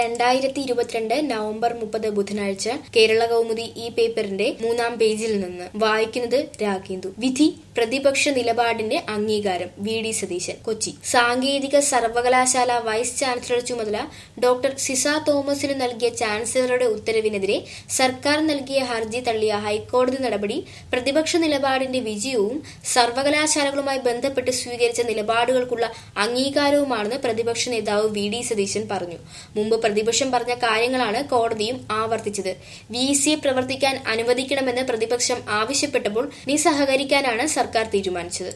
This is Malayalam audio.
രണ്ടായിരത്തി ഇരുപത്തിരണ്ട് നവംബർ മുപ്പത് ബുധനാഴ്ച കേരള കൗമുദി ഈ പേപ്പറിന്റെ മൂന്നാം പേജിൽ നിന്ന് വായിക്കുന്നത് രാഗേന്ദു വിധി പ്രതിപക്ഷ നിലപാടിന്റെ അംഗീകാരം വി ഡി സതീശൻ കൊച്ചി സാങ്കേതിക സർവകലാശാല വൈസ് ചാൻസലർ ചുമതല ഡോക്ടർ സിസ തോമസിന് നൽകിയ ചാൻസലറുടെ ഉത്തരവിനെതിരെ സർക്കാർ നൽകിയ ഹർജി തള്ളിയ ഹൈക്കോടതി നടപടി പ്രതിപക്ഷ നിലപാടിന്റെ വിജയവും സർവകലാശാലകളുമായി ബന്ധപ്പെട്ട് സ്വീകരിച്ച നിലപാടുകൾക്കുള്ള അംഗീകാരവുമാണെന്ന് പ്രതിപക്ഷ നേതാവ് വി ഡി സതീശൻ പറഞ്ഞു മുമ്പ് പ്രതിപക്ഷം പറഞ്ഞ കാര്യങ്ങളാണ് കോടതിയും ആവർത്തിച്ചത് വി സിയെ പ്രവർത്തിക്കാൻ അനുവദിക്കണമെന്ന് പ്രതിപക്ഷം ആവശ്യപ്പെട്ടപ്പോൾ നിസ്സഹകരിക്കാനാണ് സർക്കാർ തീരുമാനിച്ചത്